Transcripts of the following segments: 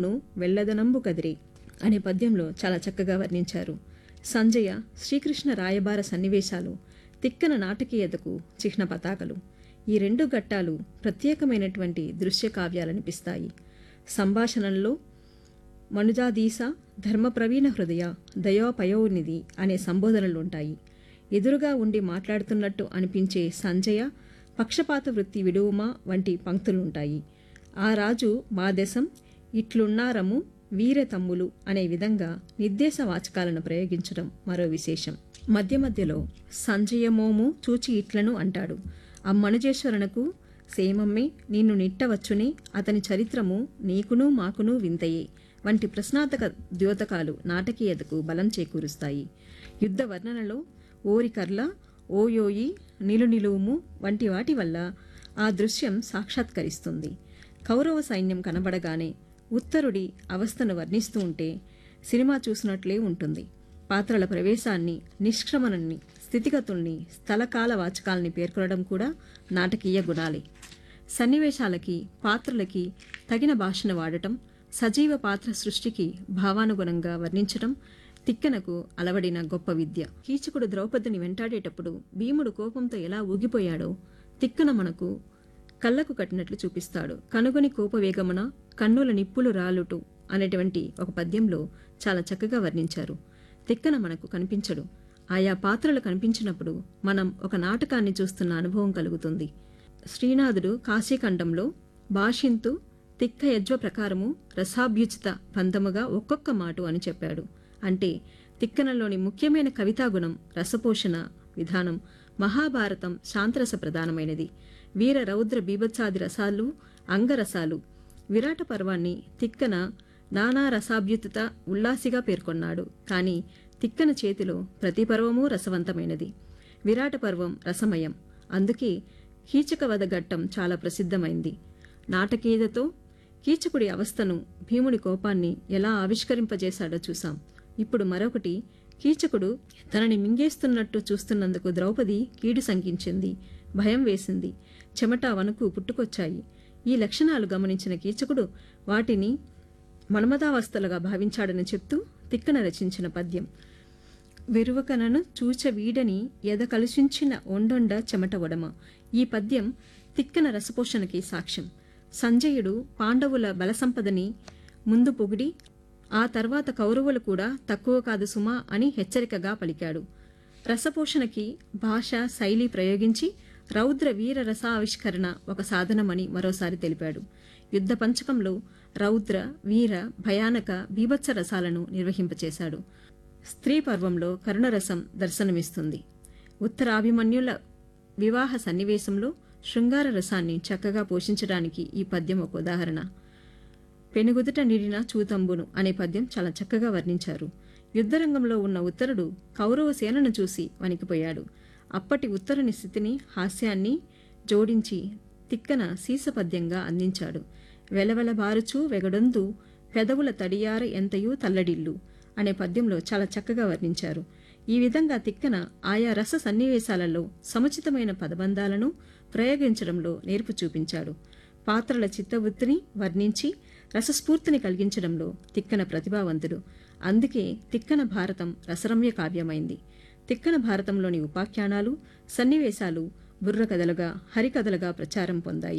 రంగును వెల్లదనంబు కదిరి అనే పద్యంలో చాలా చక్కగా వర్ణించారు సంజయ శ్రీకృష్ణ రాయబార సన్నివేశాలు తిక్కన నాటకీయతకు చిహ్న పతాకలు ఈ రెండు ఘట్టాలు ప్రత్యేకమైనటువంటి దృశ్య కావ్యాలనిపిస్తాయి సంభాషణల్లో మనుజాదీస ధర్మప్రవీణ హృదయ దయోపయోనిధి అనే సంబోధనలుంటాయి ఎదురుగా ఉండి మాట్లాడుతున్నట్టు అనిపించే సంజయ పక్షపాత వృత్తి విడువుమా వంటి పంక్తులుంటాయి ఆ రాజు మా దేశం ఇట్లున్నారము వీర తమ్ములు అనే విధంగా నిర్దేశ వాచకాలను ప్రయోగించడం మరో విశేషం మధ్య మధ్యలో సంజయమోము చూచి ఇట్లను అంటాడు అమ్మనుజేశ్వరునకు సేమమ్మే నిన్ను నిట్టవచ్చునే అతని చరిత్రము నీకును మాకును వింతయే వంటి ప్రశ్నార్థక ద్యోతకాలు నాటకీయతకు బలం చేకూరుస్తాయి యుద్ధ వర్ణనలో ఓరి కర్ల ఓయోయి నిలు నిలువుము వంటి వాటి వల్ల ఆ దృశ్యం సాక్షాత్కరిస్తుంది కౌరవ సైన్యం కనబడగానే ఉత్తరుడి అవస్థను వర్ణిస్తూ ఉంటే సినిమా చూసినట్లే ఉంటుంది పాత్రల ప్రవేశాన్ని నిష్క్రమణని స్థితిగతుల్ని స్థలకాల వాచకాల్ని పేర్కొనడం కూడా నాటకీయ గుణాలే సన్నివేశాలకి పాత్రలకి తగిన భాషను వాడటం సజీవ పాత్ర సృష్టికి భావానుగుణంగా వర్ణించటం తిక్కనకు అలవడిన గొప్ప విద్య కీచకుడు ద్రౌపదిని వెంటాడేటప్పుడు భీముడు కోపంతో ఎలా ఊగిపోయాడో తిక్కన మనకు కళ్ళకు కట్టినట్లు చూపిస్తాడు కనుగొని కోపవేగమున కన్నుల నిప్పులు రాలుటు అనేటువంటి ఒక పద్యంలో చాలా చక్కగా వర్ణించారు తిక్కన మనకు కనిపించడు ఆయా పాత్రలు కనిపించినప్పుడు మనం ఒక నాటకాన్ని చూస్తున్న అనుభవం కలుగుతుంది శ్రీనాథుడు కాశీఖండంలో భాషింతు తిక్క యజ్వ ప్రకారము రసాభ్యుచిత పందముగా ఒక్కొక్క మాటు అని చెప్పాడు అంటే తిక్కనలోని ముఖ్యమైన కవితాగుణం రసపోషణ విధానం మహాభారతం శాంతరస ప్రధానమైనది వీర రౌద్ర బీభత్సాది రసాలు అంగరసాలు విరాట పర్వాన్ని తిక్కన నానా రసాభ్యుత ఉల్లాసిగా పేర్కొన్నాడు కానీ తిక్కన చేతిలో ప్రతి పర్వము రసవంతమైనది విరాట పర్వం రసమయం అందుకే కీచకవధ ఘట్టం చాలా ప్రసిద్ధమైంది నాటకీయతతో కీచకుడి అవస్థను భీముడి కోపాన్ని ఎలా ఆవిష్కరింపజేశాడో చూశాం ఇప్పుడు మరొకటి కీచకుడు తనని మింగేస్తున్నట్టు చూస్తున్నందుకు ద్రౌపది కీడు శంకించింది భయం వేసింది చెమట వణుకు పుట్టుకొచ్చాయి ఈ లక్షణాలు గమనించిన కీచకుడు వాటిని మన్మదావస్థలుగా భావించాడని చెప్తూ తిక్కన రచించిన పద్యం వెరువకనను చూచ వీడని ఎద కలుషించిన ఒండొండ చెమట ఒడమ ఈ పద్యం తిక్కన రసపోషణకి సాక్ష్యం సంజయుడు పాండవుల బలసంపదని ముందు పొగిడి ఆ తర్వాత కౌరవులు కూడా తక్కువ కాదు సుమా అని హెచ్చరికగా పలికాడు రసపోషణకి భాష శైలి ప్రయోగించి రౌద్ర వీర రసావిష్కరణ ఒక సాధనమని మరోసారి తెలిపాడు యుద్ధ పంచకంలో రౌద్ర వీర భయానక బీభత్స రసాలను నిర్వహింపచేశాడు స్త్రీ పర్వంలో కరుణరసం దర్శనమిస్తుంది ఉత్తరాభిమన్యుల వివాహ సన్నివేశంలో శృంగార రసాన్ని చక్కగా పోషించడానికి ఈ పద్యం ఒక ఉదాహరణ పెనుగుదుట నిడిన చూతంబును అనే పద్యం చాలా చక్కగా వర్ణించారు యుద్ధరంగంలో ఉన్న ఉత్తరుడు కౌరవ సేనను చూసి వణికిపోయాడు అప్పటి ఉత్తరుని స్థితిని హాస్యాన్ని జోడించి తిక్కన సీసపద్యంగా అందించాడు వెలవెల బారుచూ వెగడొందు పెదవుల తడియార ఎంతయూ తల్లడిల్లు అనే పద్యంలో చాలా చక్కగా వర్ణించారు ఈ విధంగా తిక్కన ఆయా రస సన్నివేశాలలో సముచితమైన పదబంధాలను ప్రయోగించడంలో నేర్పు చూపించాడు పాత్రల చిత్తవృత్తిని వర్ణించి రసస్ఫూర్తిని కలిగించడంలో తిక్కన ప్రతిభావంతుడు అందుకే తిక్కన భారతం రసరమ్య కావ్యమైంది తిక్కన భారతంలోని ఉపాఖ్యానాలు సన్నివేశాలు బుర్రకథలుగా హరికథలుగా ప్రచారం పొందాయి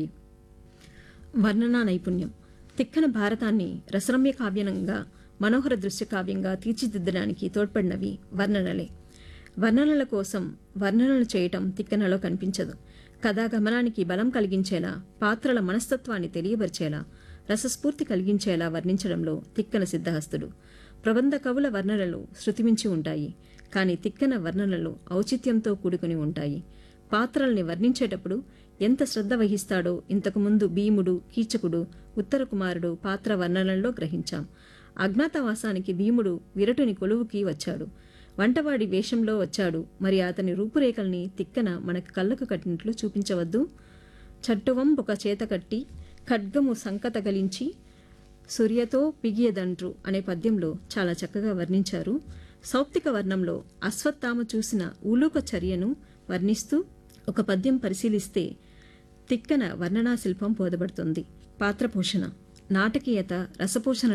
వర్ణనా నైపుణ్యం తిక్కన భారతాన్ని రసరమ్య కావ్యంగా మనోహర దృశ్య కావ్యంగా తీర్చిదిద్దడానికి తోడ్పడినవి వర్ణనలే వర్ణనల కోసం వర్ణనలు చేయటం తిక్కనలో కనిపించదు కథాగమనానికి బలం కలిగించేలా పాత్రల మనస్తత్వాన్ని తెలియబరిచేలా రసస్ఫూర్తి కలిగించేలా వర్ణించడంలో తిక్కన సిద్ధహస్తుడు ప్రబంధ కవుల వర్ణనలు శృతిమించి ఉంటాయి కానీ తిక్కన వర్ణనలు ఔచిత్యంతో కూడుకుని ఉంటాయి పాత్రల్ని వర్ణించేటప్పుడు ఎంత శ్రద్ధ వహిస్తాడో ఇంతకుముందు భీముడు కీచకుడు ఉత్తర కుమారుడు పాత్ర వర్ణనల్లో గ్రహించాం అజ్ఞాతవాసానికి భీముడు విరటుని కొలువుకి వచ్చాడు వంటవాడి వేషంలో వచ్చాడు మరి అతని రూపురేఖల్ని తిక్కన మనకు కళ్ళకు కట్టినట్లు చూపించవద్దు చట్టువం ఒక చేత కట్టి ఖడ్గము సంకతగలించి సూర్యతో పిగియదండ్రు అనే పద్యంలో చాలా చక్కగా వర్ణించారు సౌప్తిక వర్ణంలో అశ్వత్థామ చూసిన ఊలూక చర్యను వర్ణిస్తూ ఒక పద్యం పరిశీలిస్తే తిక్కన వర్ణనా శిల్పం బోధపడుతుంది పాత్రపోషణ నాటకీయత రసపోషణ